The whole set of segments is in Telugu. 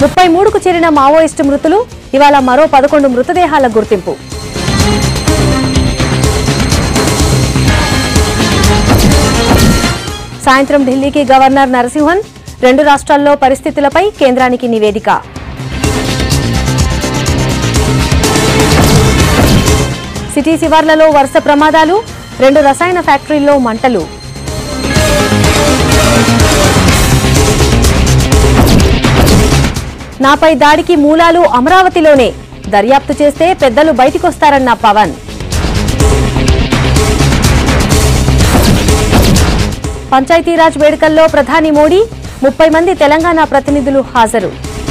ముప్పై మూడుకు చేరిన మావోయిస్టు మృతులు ఇవాళ మరో పదకొండు మృతదేహాల గుర్తింపు సాయంత్రం ఢిల్లీకి గవర్నర్ నరసింహన్ రెండు రాష్ట్రాల్లో పరిస్థితులపై కేంద్రానికి నివేదిక సిటీ శివార్లలో వరుస ప్రమాదాలు రెండు రసాయన ఫ్యాక్టరీల్లో మంటలు నాపై దాడికి మూలాలు అమరావతిలోనే దర్యాప్తు చేస్తే పెద్దలు బయటికొస్తారన్న పవన్ పంచాయతీరాజ్ వేడుకల్లో ప్రధాని మోడీ ముప్పై మంది తెలంగాణ ప్రతినిధులు హాజరు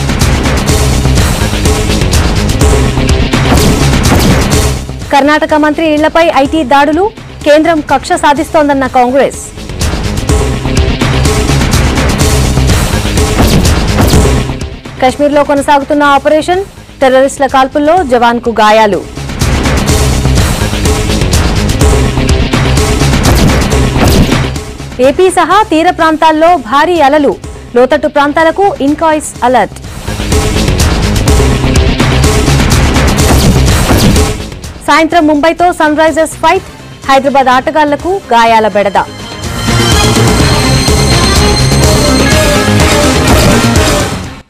కర్ణాటక మంత్రి ఇళ్లపై ఐటీ దాడులు కేంద్రం కక్ష సాధిస్తోందన్న కాంగ్రెస్ కశ్మీర్లో కొనసాగుతున్న ఆపరేషన్ టెర్రరిస్టుల కాల్పుల్లో జవాన్కు గాయాలు ఏపీ సహా తీర ప్రాంతాల్లో భారీ అలలు లోతట్టు ప్రాంతాలకు ఇన్కాయిస్ అలర్ట్ సాయంత్రం ముంబైతో సన్ రైజర్స్ ఫైట్ హైదరాబాద్ ఆటగాళ్లకు గాయాల బెడద